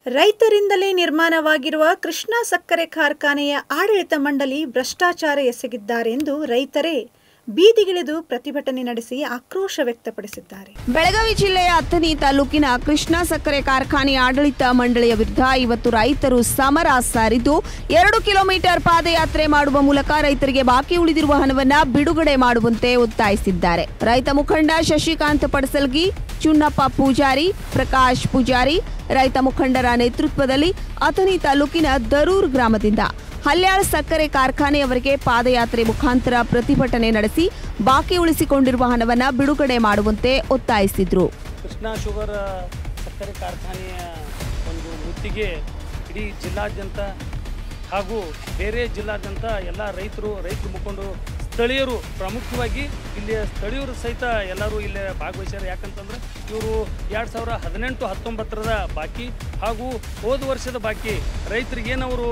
ರೈತರಿಂದಲೇ ನಿರ್ಮಾಣವಾಗಿರುವ ಕೃಷ್ಣಾ ಸಕ್ಕರೆ ಕಾರ್ಖಾನೆಯ ಆಡಳಿತ ಮಂಡಳಿ ಭ್ರಷ್ಟಾಚಾರ ಎಸಗಿದ್ದಾರೆಂದು ರೈತರೇ ಬೀದಿಗಿಳಿದು ಪ್ರತಿಭಟನೆ ನಡೆಸಿ ಆಕ್ರೋಶ ವ್ಯಕ್ತಪಡಿಸಿದ್ದಾರೆ ಬೆಳಗಾವಿ ಜಿಲ್ಲೆಯ ಅಥಣಿ ತಾಲೂಕಿನ ಕೃಷ್ಣಾ ಸಕ್ಕರೆ ಕಾರ್ಖಾನೆ ಆಡಳಿತ ಮಂಡಳಿಯ ವಿರುದ್ಧ ಇವತ್ತು ರೈತರು ಸಮರ ಸಾರಿದ್ದು ಎರಡು ಕಿಲೋಮೀಟರ್ ಪಾದಯಾತ್ರೆ ಮಾಡುವ ಮೂಲಕ ರೈತರಿಗೆ ಬಾಕಿ ಉಳಿದಿರುವ ಹಣವನ್ನ ಬಿಡುಗಡೆ ಮಾಡುವಂತೆ ಒತ್ತಾಯಿಸಿದ್ದಾರೆ ರೈತ ಮುಖಂಡ ಶಶಿಕಾಂತ್ ಪಡಸಲ್ಗಿ ಚುನ್ನಪ್ಪ ಪೂಜಾರಿ ಪ್ರಕಾಶ್ ಪೂಜಾರಿ ರೈತ ಮುಖಂಡರ ನೇತೃತ್ವದಲ್ಲಿ ಅಥಣಿ ತಾಲೂಕಿನ ದರೂರ್ ಗ್ರಾಮದಿಂದ ಹಲ್ಯಾಳ್ ಸಕ್ಕರೆ ಕಾರ್ಖಾನೆಯವರೆಗೆ ಪಾದಯಾತ್ರೆ ಮುಖಾಂತರ ಪ್ರತಿಭಟನೆ ನಡೆಸಿ ಬಾಕಿ ಉಳಿಸಿಕೊಂಡಿರುವ ಹಣವನ್ನ ಬಿಡುಗಡೆ ಮಾಡುವಂತೆ ಒತ್ತಾಯಿಸಿದ್ರು ಕೃಷ್ಣಾ ಶುಗರ್ ಸಕ್ಕರೆ ಕಾರ್ಖಾನೆಯ ಒಂದು ವೃತ್ತಿಗೆ ಇಡೀ ಜಿಲ್ಲಾದ್ಯಂತ ಹಾಗೂ ಬೇರೆ ಜಿಲ್ಲಾದ್ಯಂತ ಎಲ್ಲ ರೈತರು ರೈತರ ಮುಖಂಡರು ಸ್ಥಳೀಯರು ಪ್ರಾಮುಖ್ಯವಾಗಿ ಇಲ್ಲಿಯ ಸ್ಥಳೀಯರು ಸಹಿತ ಎಲ್ಲರೂ ಇಲ್ಲಿ ಭಾಗವಹಿಸ್ಯಾರ ಯಾಕಂತಂದ್ರೆ ಇವರು ಎರಡು ಸಾವಿರ ಹದಿನೆಂಟು ಹತ್ತೊಂಬತ್ತರದ ಬಾಕಿ ಹಾಗೂ ಹೋದ ವರ್ಷದ ಬಾಕಿ ರೈತರಿಗೆ ಏನವರು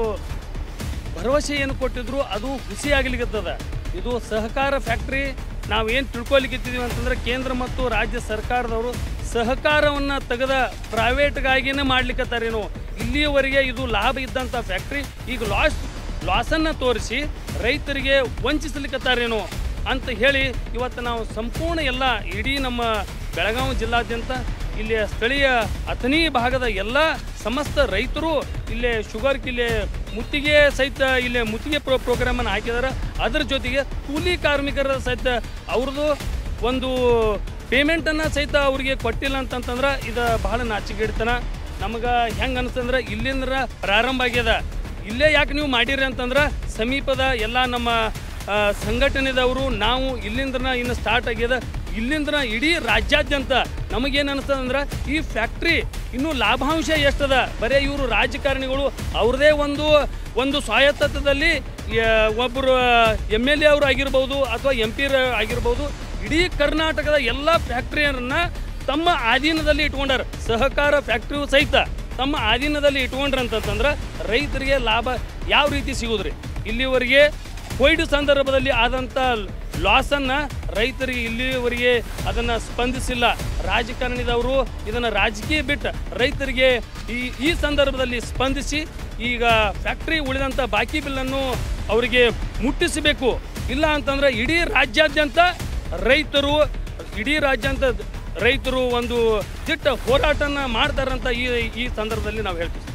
ಭರವಸೆ ಏನು ಕೊಟ್ಟಿದ್ರು ಅದು ಹುಸಿ ಆಗ್ಲಿಕ್ಕತ್ತದ ಇದು ಸಹಕಾರ ಫ್ಯಾಕ್ಟ್ರಿ ನಾವು ಏನು ತಿಳ್ಕೊಲಿಕ್ಕಿದ್ದೀವಿ ಅಂತಂದ್ರೆ ಕೇಂದ್ರ ಮತ್ತು ರಾಜ್ಯ ಸರ್ಕಾರದವರು ಸಹಕಾರವನ್ನು ತೆಗೆದ ಪ್ರೈವೇಟ್ಗಾಗಿನೇ ಮಾಡ್ಲಿಕ್ಕತ್ತಾರೇನು ಇಲ್ಲಿಯವರೆಗೆ ಇದು ಲಾಭ ಇದ್ದಂಥ ಫ್ಯಾಕ್ಟ್ರಿ ಈಗ ಲಾಸ್ ಲಾಸನ್ನು ತೋರಿಸಿ ರೈತರಿಗೆ ವಂಚಿಸಲಿಕ್ಕತ್ತಾರೇನು ಅಂತ ಹೇಳಿ ಇವತ್ತು ನಾವು ಸಂಪೂರ್ಣ ಎಲ್ಲ ಇಡೀ ನಮ್ಮ ಬೆಳಗಾವಿ ಜಿಲ್ಲಾದ್ಯಂತ ಇಲ್ಲಿಯ ಸ್ಥಳೀಯ ಅಥಣಿ ಭಾಗದ ಎಲ್ಲ ಸಮಸ್ತ ರೈತರು ಇಲ್ಲೇ ಶುಗರ್ ಇಲ್ಲೇ ಮುತ್ತಿಗೆ ಸಹಿತ ಇಲ್ಲೇ ಮುತ್ತಿಗೆ ಪ್ರೋ ಪ್ರೋಗ್ರಾಮನ್ನು ಹಾಕಿದ್ದಾರೆ ಅದರ ಜೊತೆಗೆ ಕೂಲಿ ಕಾರ್ಮಿಕರ ಸಹಿತ ಅವ್ರದ್ದು ಒಂದು ಪೇಮೆಂಟನ್ನು ಸಹಿತ ಅವ್ರಿಗೆ ಕೊಟ್ಟಿಲ್ಲ ಅಂತಂತಂದ್ರೆ ಇದು ಬಹಳ ನಾಚಿಕೆಡ್ತನ ನಮಗೆ ಹೆಂಗೆ ಅನಿಸ್ತಂದ್ರೆ ಇಲ್ಲಿಂದ ಪ್ರಾರಂಭ ಆಗ್ಯದ ಇಲ್ಲೇ ಯಾಕೆ ನೀವು ಮಾಡಿರಿ ಅಂತಂದ್ರೆ ಸಮೀಪದ ಎಲ್ಲ ನಮ್ಮ ಆ, ಸಂಘಟನೆದವರು ನಾವು ಇಲ್ಲಿಂದ ಇನ್ನು ಸ್ಟಾರ್ಟ್ ಆಗ್ಯದ ಇಲ್ಲಿಂದ ಇಡೀ ರಾಜ್ಯಾದ್ಯಂತ ನಮಗೇನು ಅನಿಸ್ತದ ಅಂದ್ರೆ ಈ ಫ್ಯಾಕ್ಟ್ರಿ ಇನ್ನೂ ಲಾಭಾಂಶ ಎಷ್ಟದ ಬರೀ ಇವರು ರಾಜಕಾರಣಿಗಳು ಅವ್ರದೇ ಒಂದು ಒಂದು ಸ್ವಾಯತ್ತದಲ್ಲಿ ಒಬ್ಬರು ಎಮ್ ಎಲ್ ಎ ಅವರು ಆಗಿರ್ಬೋದು ಅಥವಾ ಎಂ ಪಿ ಆಗಿರ್ಬೋದು ಇಡೀ ಕರ್ನಾಟಕದ ಎಲ್ಲ ಫ್ಯಾಕ್ಟ್ರಿಯನ್ನ ತಮ್ಮ ಅಧೀನದಲ್ಲಿ ಇಟ್ಕೊಂಡಾರ ಸಹಕಾರ ಫ್ಯಾಕ್ಟ್ರಿಯು ಸಹಿತ ತಮ್ಮ ಅಧೀನದಲ್ಲಿ ಇಟ್ಕೊಂಡ್ರ ಅಂತಂತಂದ್ರೆ ರೈತರಿಗೆ ಲಾಭ ಯಾವ ರೀತಿ ಸಿಗುದ್ರಿ ಇಲ್ಲಿವರೆಗೆ ಕೊಯ್ಡು ಸಂದರ್ಭದಲ್ಲಿ ಆದಂಥ ಲಾಸನ್ನು ರೈತರಿಗೆ ಇಲ್ಲಿವರೆಗೆ ಅದನ್ನು ಸ್ಪಂದಿಸಿಲ್ಲ ರಾಜಕಾರಣಿದವರು ಇದನ್ನು ರಾಜಕೀಯ ಬಿಟ್ಟು ರೈತರಿಗೆ ಈ ಈ ಸಂದರ್ಭದಲ್ಲಿ ಸ್ಪಂದಿಸಿ ಈಗ ಫ್ಯಾಕ್ಟ್ರಿ ಉಳಿದಂಥ ಬಾಕಿ ಬಿಲ್ಲನ್ನು ಅವರಿಗೆ ಮುಟ್ಟಿಸಬೇಕು ಇಲ್ಲ ಅಂತಂದ್ರೆ ಇಡೀ ರಾಜ್ಯಾದ್ಯಂತ ರೈತರು ಇಡೀ ರಾಜ್ಯಾಂತ ರೈತರು ಒಂದು ದಿಟ್ಟ ಹೋರಾಟನ ಮಾಡ್ತಾರಂತ ಈ ಈ ಸಂದರ್ಭದಲ್ಲಿ ನಾವು ಹೇಳ್ತೀವಿ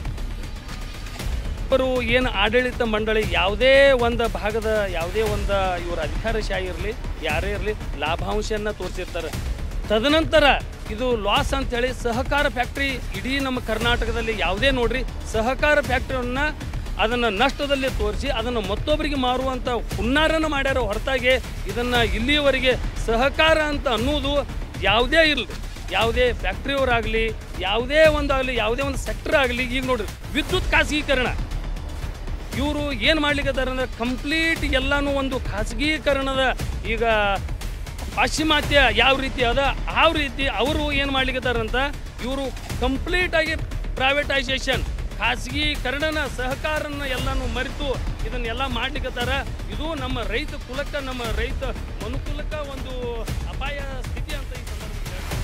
ಇವರು ಏನು ಆಡಳಿತ ಮಂಡಳಿ ಯಾವುದೇ ಒಂದು ಭಾಗದ ಯಾವುದೇ ಒಂದು ಇವರ ಅಧಿಕಾರಶಾಹಿ ಇರಲಿ ಯಾರೇ ಇರಲಿ ಲಾಭಾಂಶವನ್ನು ತೋರಿಸಿರ್ತಾರೆ ತದನಂತರ ಇದು ಲಾಸ್ ಅಂತೇಳಿ ಸಹಕಾರ ಫ್ಯಾಕ್ಟ್ರಿ ಇಡೀ ನಮ್ಮ ಕರ್ನಾಟಕದಲ್ಲಿ ಯಾವುದೇ ನೋಡ್ರಿ ಸಹಕಾರ ಫ್ಯಾಕ್ಟ್ರಿಯನ್ನು ಅದನ್ನು ನಷ್ಟದಲ್ಲಿ ತೋರಿಸಿ ಅದನ್ನು ಮತ್ತೊಬ್ಬರಿಗೆ ಮಾರುವಂಥ ಹುನ್ನಾರನ ಮಾಡ್ಯಾರ ಹೊರತಾಗಿ ಇದನ್ನು ಇಲ್ಲಿಯವರೆಗೆ ಸಹಕಾರ ಅಂತ ಅನ್ನೋದು ಯಾವುದೇ ಇರಲಿ ಯಾವುದೇ ಫ್ಯಾಕ್ಟ್ರಿಯವರಾಗಲಿ ಯಾವುದೇ ಒಂದು ಆಗಲಿ ಯಾವುದೇ ಒಂದು ಸೆಕ್ಟರ್ ಆಗಲಿ ಈಗ ನೋಡ್ರಿ ವಿದ್ಯುತ್ ಖಾಸಗೀಕರಣ ಇವರು ಏನು ಮಾಡ್ಲಿಕ್ಕತ್ತಾರ ಅಂದ್ರೆ ಕಂಪ್ಲೀಟ್ ಎಲ್ಲಾನು ಒಂದು ಖಾಸಗೀಕರಣದ ಈಗ ಪಾಶ್ಚಿಮಾತ್ಯ ಯಾವ ರೀತಿ ಅದ ಆ ರೀತಿ ಅವರು ಏನು ಮಾಡ್ಲಿಕ್ಕತ್ತಾರಂತ ಇವರು ಕಂಪ್ಲೀಟ್ ಆಗಿ ಪ್ರೈವೇಟೈಸೇಷನ್ ಖಾಸಗೀಕರಣನ ಸಹಕಾರನ ಎಲ್ಲಾನು ಮರೆತು ಇದನ್ನೆಲ್ಲ ಮಾಡ್ಲಿಕ್ಕತ್ತಾರ ಇದು ನಮ್ಮ ರೈತ ಕುಲಕ್ಕ ನಮ್ಮ ರೈತ ಮನುಕುಲಕ್ಕ ಒಂದು ಅಪಾಯ ಸ್ಥಿತಿ ಅಂತ ಈ ಸಂದರ್ಭದಲ್ಲಿ ಹೇಳ್ತೀನಿ.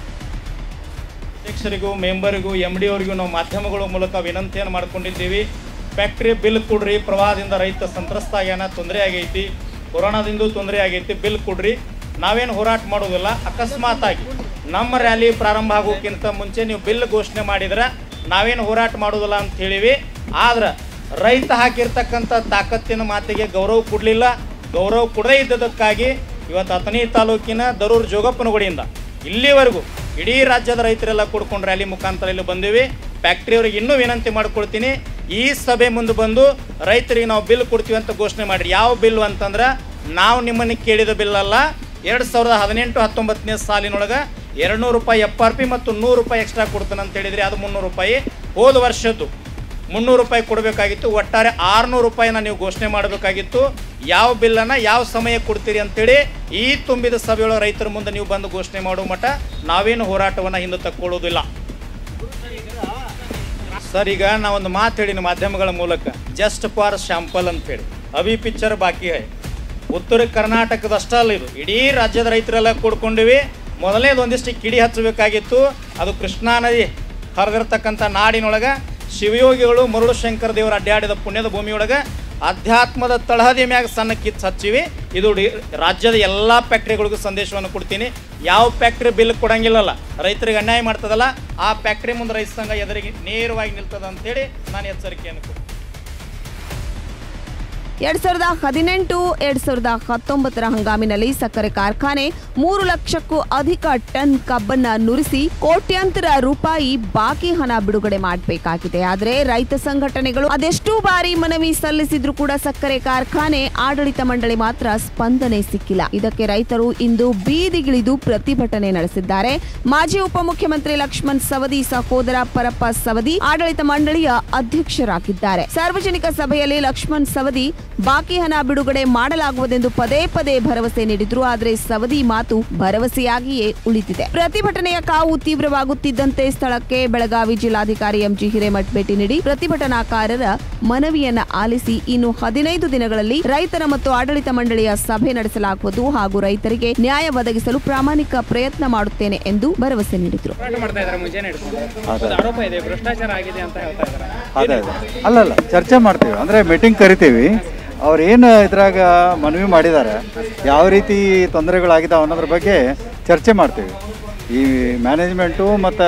ಅಧ್ಯಕ್ಷರಿಗೂ ಮೆಂಬರಿಗೂ ಎಮ್ ಡಿ ಅವರಿಗೂ ನಾವು ಮಾಧ್ಯಮಗಳ ಮೂಲಕ ವಿನಂತಿಯನ್ನು ಮಾಡ್ಕೊಂಡಿದ್ದೀವಿ ಫ್ಯಾಕ್ಟ್ರಿ ಬಿಲ್ ಕೊಡ್ರಿ ಪ್ರವಾಹದಿಂದ ರೈತ ಸಂತ್ರಸ್ತ ಆಗ್ಯಾನ ತೊಂದರೆ ಆಗೈತಿ ಕೊರೋನಾದಿಂದ ತೊಂದರೆ ಆಗೈತಿ ಬಿಲ್ ಕೊಡ್ರಿ ನಾವೇನು ಹೋರಾಟ ಮಾಡೋದಿಲ್ಲ ಅಕಸ್ಮಾತ್ ಆಗಿ ನಮ್ಮ ರ್ಯಾಲಿ ಪ್ರಾರಂಭ ಆಗೋಕ್ಕಿಂತ ಮುಂಚೆ ನೀವು ಬಿಲ್ ಘೋಷಣೆ ಮಾಡಿದ್ರೆ ನಾವೇನು ಹೋರಾಟ ಮಾಡೋದಿಲ್ಲ ಅಂತ ಹೇಳಿವಿ ಆದ್ರೆ ರೈತ ಹಾಕಿರ್ತಕ್ಕಂಥ ತಾಕತ್ತಿನ ಮಾತಿಗೆ ಗೌರವ ಕೊಡಲಿಲ್ಲ ಗೌರವ ಕೊಡದೇ ಇದ್ದದಕ್ಕಾಗಿ ಇವತ್ತು ಅಥಣಿ ತಾಲೂಕಿನ ದರೂರು ಜೋಗಪ್ಪನಗುಡಿಯಿಂದ ಇಲ್ಲಿವರೆಗೂ ಇಡೀ ರಾಜ್ಯದ ರೈತರೆಲ್ಲ ಕೂಡ್ಕೊಂಡು ರ್ಯಾಲಿ ಮುಖಾಂತರ ಇಲ್ಲಿ ಬಂದೀವಿ ಫ್ಯಾಕ್ಟ್ರಿಯವ್ರಿಗೆ ಇನ್ನೂ ವಿನಂತಿ ಮಾಡ್ಕೊಳ್ತೀನಿ ಈ ಸಭೆ ಮುಂದೆ ಬಂದು ರೈತರಿಗೆ ನಾವು ಬಿಲ್ ಕೊಡ್ತೀವಿ ಅಂತ ಘೋಷಣೆ ಮಾಡಿರಿ ಯಾವ ಬಿಲ್ ಅಂತಂದ್ರೆ ನಾವು ನಿಮ್ಮನ್ನು ಕೇಳಿದ ಬಿಲ್ ಅಲ್ಲ ಎರಡು ಸಾವಿರದ ಹದಿನೆಂಟು ಹತ್ತೊಂಬತ್ತನೇ ಸಾಲಿನೊಳಗೆ ಎರಡುನೂರು ರೂಪಾಯಿ ಎಫ್ ಆರ್ ಪಿ ಮತ್ತು ನೂರು ರೂಪಾಯಿ ಎಕ್ಸ್ಟ್ರಾ ಕೊಡ್ತಾನೆ ಅಂತ ಹೇಳಿದ್ರಿ ಅದು ಮುನ್ನೂರು ರೂಪಾಯಿ ಹೋದ ವರ್ಷದ್ದು ಮುನ್ನೂರು ರೂಪಾಯಿ ಕೊಡಬೇಕಾಗಿತ್ತು ಒಟ್ಟಾರೆ ಆರುನೂರು ರೂಪಾಯಿನ ನೀವು ಘೋಷಣೆ ಮಾಡಬೇಕಾಗಿತ್ತು ಯಾವ ಬಿಲ್ಲನ್ನು ಯಾವ ಸಮಯ ಕೊಡ್ತೀರಿ ಅಂತೇಳಿ ಈ ತುಂಬಿದ ಸಭೆಯೊಳಗೆ ರೈತರ ಮುಂದೆ ನೀವು ಬಂದು ಘೋಷಣೆ ಮಾಡೋ ಮಟ್ಟ ನಾವೇನು ಹೋರಾಟವನ್ನು ಹಿಂದೆ ತಕ್ಕೊಳ್ಳೋದಿಲ್ಲ ಸರ್ ಈಗ ನಾವೊಂದು ಮಾತು ಹೇಳಿನ ಮಾಧ್ಯಮಗಳ ಮೂಲಕ ಜಸ್ಟ್ ಫಾರ್ ಶಾಂಪಲ್ ಅಂತೇಳಿ ಅಭಿ ಪಿಕ್ಚರ್ ಬಾಕಿ ಹೈ ಉತ್ತರ ಕರ್ನಾಟಕದಷ್ಟೇ ಅಲ್ಲ ಇದು ಇಡೀ ರಾಜ್ಯದ ರೈತರೆಲ್ಲ ಕೂಡ್ಕೊಂಡಿವಿ ಮೊದಲನೇದು ಒಂದಿಷ್ಟು ಕಿಡಿ ಹಚ್ಚಬೇಕಾಗಿತ್ತು ಅದು ಕೃಷ್ಣಾ ನದಿ ಹರಿದಿರ್ತಕ್ಕಂಥ ನಾಡಿನೊಳಗೆ ಶಿವಯೋಗಿಗಳು ಮರುಳು ಶಂಕರ ದೇವರು ಅಡ್ಡಾಡಿದ ಪುಣ್ಯದ ಭೂಮಿಯೊಳಗೆ ಅಧ್ಯಾತ್ಮದ ತಳಹದಿ ಮ್ಯಾಗ ಸಣ್ಣ ಕಿತ್ತು ಹಚ್ಚಿವಿ ಇದು ಡಿ- ರಾಜ್ಯದ ಎಲ್ಲ ಫ್ಯಾಕ್ಟ್ರಿಗಳಿಗೂ ಸಂದೇಶವನ್ನು ಕೊಡ್ತೀನಿ ಯಾವ ಫ್ಯಾಕ್ಟ್ರಿ ಬಿಲ್ ಕೊಡಂಗಿಲ್ಲಲ್ಲ ರೈತರಿಗೆ ಅನ್ಯಾಯ ಮಾಡ್ತದಲ್ಲ ಆ ಫ್ಯಾಕ್ಟ್ರಿ ಮುಂದೆ ರೈತ ಸಂಘ ಎದುರಿಗೆ ನೇರವಾಗಿ ನಿಲ್ತದ ಅಂತೇಳಿ ನಾನು ಎಚ್ಚರಿಕೆಯನ್ನು ಕೊಡ್ತೀನಿ ಎರಡ್ ಸಾವಿರದ ಹದಿನೆಂಟು ಎರಡ್ ಸಾವಿರದ ಹತ್ತೊಂಬತ್ತರ ಹಂಗಾಮಿನಲ್ಲಿ ಸಕ್ಕರೆ ಕಾರ್ಖಾನೆ ಮೂರು ಲಕ್ಷಕ್ಕೂ ಅಧಿಕ ಟನ್ ಕಬ್ಬನ್ನ ನುರಿಸಿ ಕೋಟ್ಯಾಂತರ ರೂಪಾಯಿ ಬಾಕಿ ಹಣ ಬಿಡುಗಡೆ ಮಾಡಬೇಕಾಗಿದೆ ಆದರೆ ರೈತ ಸಂಘಟನೆಗಳು ಅದೆಷ್ಟೂ ಬಾರಿ ಮನವಿ ಸಲ್ಲಿಸಿದ್ರೂ ಕೂಡ ಸಕ್ಕರೆ ಕಾರ್ಖಾನೆ ಆಡಳಿತ ಮಂಡಳಿ ಮಾತ್ರ ಸ್ಪಂದನೆ ಸಿಕ್ಕಿಲ್ಲ ಇದಕ್ಕೆ ರೈತರು ಇಂದು ಬೀದಿಗಿಳಿದು ಪ್ರತಿಭಟನೆ ನಡೆಸಿದ್ದಾರೆ ಮಾಜಿ ಉಪಮುಖ್ಯಮಂತ್ರಿ ಲಕ್ಷ್ಮಣ್ ಸವದಿ ಸಹೋದರ ಪರಪ್ಪ ಸವದಿ ಆಡಳಿತ ಮಂಡಳಿಯ ಅಧ್ಯಕ್ಷರಾಗಿದ್ದಾರೆ ಸಾರ್ವಜನಿಕ ಸಭೆಯಲ್ಲಿ ಲಕ್ಷ್ಮಣ್ ಸವದಿ ಬಾಕಿ ಹಣ ಬಿಡುಗಡೆ ಮಾಡಲಾಗುವುದೆಂದು ಪದೇ ಪದೇ ಭರವಸೆ ನೀಡಿದ್ರು ಆದರೆ ಸವದಿ ಮಾತು ಭರವಸೆಯಾಗಿಯೇ ಉಳಿದಿದೆ ಪ್ರತಿಭಟನೆಯ ಕಾವು ತೀವ್ರವಾಗುತ್ತಿದ್ದಂತೆ ಸ್ಥಳಕ್ಕೆ ಬೆಳಗಾವಿ ಜಿಲ್ಲಾಧಿಕಾರಿ ಎಂಜಿ ಹಿರೇಮಠ್ ಭೇಟಿ ನೀಡಿ ಪ್ರತಿಭಟನಾಕಾರರ ಮನವಿಯನ್ನ ಆಲಿಸಿ ಇನ್ನು ಹದಿನೈದು ದಿನಗಳಲ್ಲಿ ರೈತರ ಮತ್ತು ಆಡಳಿತ ಮಂಡಳಿಯ ಸಭೆ ನಡೆಸಲಾಗುವುದು ಹಾಗೂ ರೈತರಿಗೆ ನ್ಯಾಯ ಒದಗಿಸಲು ಪ್ರಾಮಾಣಿಕ ಪ್ರಯತ್ನ ಮಾಡುತ್ತೇನೆ ಎಂದು ಭರವಸೆ ನೀಡಿದರು ಹೋರಾಟ ಮಾಡ್ತಾ ಇದ್ದಾರೆ ಮುಂಜಾನೆ ಹಿಡ್ಕೊಂಡು ಒಂದು ಆರೋಪ ಇದೆ ಭ್ರಷ್ಟಾಚಾರ ಆಗಿದೆ ಅಂತ ಹೇಳ್ತಾ ಇದ್ದಾರೆ ಅದೇ ಅದೇ ಅಲ್ಲಲ್ಲ ಚರ್ಚೆ ಮಾಡ್ತೀವಿ ಅಂದರೆ ಮೀಟಿಂಗ್ ಕರಿತೀವಿ ಅವ್ರು ಏನು ಇದ್ರಾಗ ಮನವಿ ಮಾಡಿದ್ದಾರೆ ಯಾವ ರೀತಿ ತೊಂದರೆಗಳಾಗಿದ್ದಾವೆ ಅನ್ನೋದ್ರ ಬಗ್ಗೆ ಚರ್ಚೆ ಮಾಡ್ತೀವಿ ಈ ಮ್ಯಾನೇಜ್ಮೆಂಟು ಮತ್ತು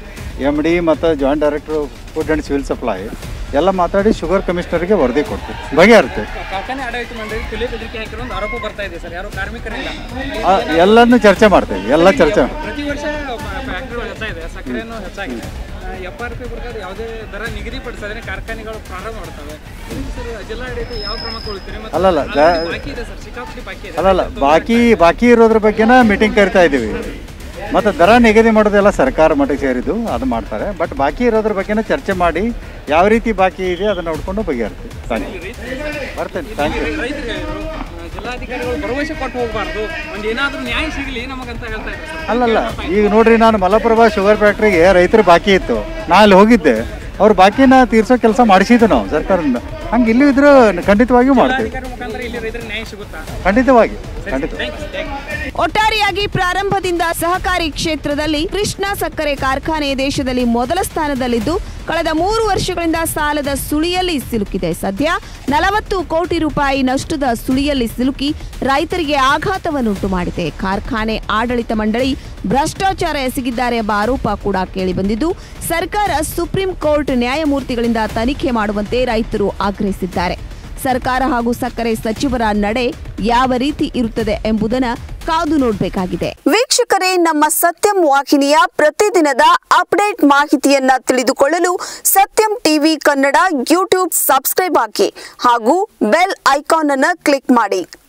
ಎಮ್ ಡಿ ಮತ್ತು joint director food and civil supply ಎಲ್ಲ ಮಾತಾಡಿ ಶುಗರ್ ಕಮಿಷನರ್ಗೆ ವರದಿ ಕೊಡ್ತೀವಿ ಬಗೆಹರ್ತೀವಿ ಕಾರ್ಖಾನೆ ಆಡಳಿತ ಮಂಡಳಿ ಕುಲಿ ಬೆದರಿಕೆ ಹಾಕಿರೋ ಒಂದು ಆರೋಪ ಬರ್ತಾ ಇದೆ ಸರ್ ಯಾರೋ ಕಾರ್ಮಿಕರಿಂದ ಆ, ಎಲ್ಲನೂ ಚರ್ಚೆ ಮಾಡ್ತೀವಿ ಎಲ್ಲ ಚರ್ಚೆ ಪ್ರತಿ ವರ್ಷ ಫ್ಯಾಕ್ಟ್ರಿಗಳು ಹೆಚ್ಚಾಗಿದೆ ಸಕ್ಕರೆನೂ ಹೆಚ್ಚಾಗಿದೆ ಎಫ್ ಆರ್ ಪಿ ಪ್ರಕಾರ ಯಾವುದೇ ದರ ನಿಗದಿಪಡಿಸಿದ್ರೆ ಕಾರ್ಖಾನೆಗಳು ಪ್ರಾರಂಭ ಮಾಡ್ತವೆ ಇದಕ್ಕೆ ಸರ್ ಜಿಲ್ಲಾಡಳಿತ ಯಾವ ಕ್ರಮ ಕೊಳ್ತೀರಿ ಮತ್ತು ಅಲ್ಲಲ್ಲ, already ಜಾ- ಬಾಕಿ ಇದೆ ಸರ್ ಸಿಕ್ಕಾಪಟ್ಟಿ ಬಾಕಿ ಇದೆ ಅಲ್ಲಲ್ಲ ಬಾಕಿ ಬಾಕಿ ಇರೋದ್ರ ಬಗ್ಗೆನ ಮೀಟಿಂಗ್ ಕರಿತಾ ಇದ್ದೀವಿ ಮತ್ತು ದರ ನಿಗದಿ ಮಾಡೋದೆಲ್ಲ ಸರ್ಕಾರ ಮಟ್ಟಿಗೆ ಸೇರಿದ್ದು ಅದು ಮಾಡ್ತಾರೆ ಬಟ್ ಬಾಕಿ ಇರೋದ್ರ ಬಗ್ಗೆನ ಚರ್ಚೆ ಮಾಡಿ ಯಾವ ರೀತಿ ಬಾಕಿ ಇದೆ ಅದನ್ನು ನೋಡಿಕೊಂಡು ಬಗೆಹರ್ತೀವಿ ಥ್ಯಾಂಕ್ ಯು ಬರ್ತೇನೆ ಥ್ಯಾಂಕ್ ಯು ರೈತರು ಹೇಳಿದ್ರು ಆ, ಜಿಲ್ಲಾಧಿಕಾರಿಗಳು ಭರವಸೆ ಕೊಟ್ಟು ಹೋಗಬಾರ್ದು ಒಂದು ಏನಾದರೂ ನ್ಯಾಯ ಸಿಗಲಿ ನಮಗಂತ ಹೇಳ್ತಾ ಇದ್ದಾರೆ ಸರ್ ಅಲ್ಲಲ್ಲ ಈಗ ನೋಡ್ರಿ ನಾನು ಮಲಪ್ರಭಾ ಶುಗರ್ ಫ್ಯಾಕ್ಟ್ರಿಗೆ ರೈತರು ಬಾಕಿ ಇತ್ತು ನಾ ಅಲ್ಲಿ ಹೋಗಿದ್ದೆ ಅವ್ರ ಬಾಕಿನ ತೀರ್ಸೋ ಕೆಲಸ ಮಾಡಿಸಿದ್ದು ನಾವು ಸರ್ಕಾರದಿಂದ ಹಂಗೆ ಇಲ್ಲೂ ಇದ್ರೂ ಖಂಡಿತವಾಗಿಯೂ ಮಾಡ್ತೀವಿ ಜಿಲ್ಲಾಧಿಕಾರಿ ಮುಖಾಂತರ ಇಲ್ಲಿ ರೈತರಿಗೆ ನ್ಯಾಯ ಸಿಗುತ್ತಾ ಖಂಡಿತವಾಗಿ ಖಂಡಿತ ಥ್ಯಾಂಕ್ ಯು ಥ್ಯಾಂಕ್ ಯು ಒಟ್ಟಾರೆಯಾಗಿ ಪ್ರಾರಂಭದಿಂದ ಸಹಕಾರಿ ಕ್ಷೇತ್ರದಲ್ಲಿ ಕೃಷ್ಣ ಸಕ್ಕರೆ ಕಾರ್ಖಾನೆ ದೇಶದಲ್ಲಿ ಮೊದಲ ಸ್ಥಾನದಲ್ಲಿದ್ದು ಕಳೆದ ಮೂರು ವರ್ಷಗಳಿಂದ ಸಾಲದ ಸುಳಿಯಲ್ಲಿ ಸಿಲುಕಿದೆ ಸದ್ಯ ನಲವತ್ತು ಕೋಟಿ ರೂಪಾಯಿ ನಷ್ಟದ ಸುಳಿಯಲ್ಲಿ ಸಿಲುಕಿ ರೈತರಿಗೆ ಆಘಾತವನ್ನುಂಟು ಮಾಡಿದೆ ಕಾರ್ಖಾನೆ ಆಡಳಿತ ಮಂಡಳಿ ಭ್ರಷ್ಟಾಚಾರ ಎಸಗಿದ್ದಾರೆ ಎಂಬ ಆರೋಪ ಕೂಡ ಕೇಳಿಬಂದಿದ್ದು ಸರ್ಕಾರ ಸುಪ್ರೀಂ ಕೋರ್ಟ್ ನ್ಯಾಯಮೂರ್ತಿಗಳಿಂದ ತನಿಖೆ ಮಾಡುವಂತೆ ರೈತರು ಆಗ್ರಹಿಸಿದ್ದಾರೆ ಸರ್ಕಾರ ಹಾಗೂ ಸಕ್ಕರೆ ಸಚಿವರ ನಡೆ ಯಾವ ರೀತಿ ಇರುತ್ತದೆ ಎಂಬುದನ್ನ ಕಾದು ನೋಡಬೇಕಾಗಿದೆ ವೀಕ್ಷಕರೇ ನಮ್ಮ ಸತ್ಯಂ ವಾಹಿನಿಯ ಪ್ರತಿದಿನದ ಅಪ್ಡೇಟ್ ಮಾಹಿತಿಯನ್ನ ತಿಳಿದುಕೊಳ್ಳಲು Satyam TV Kannada YouTube subscribe ಹಾಕಿ ಹಾಗೂ ಬೆಲ್ ಐಕಾನ್ ಅನ್ನು ಕ್ಲಿಕ್ ಮಾಡಿ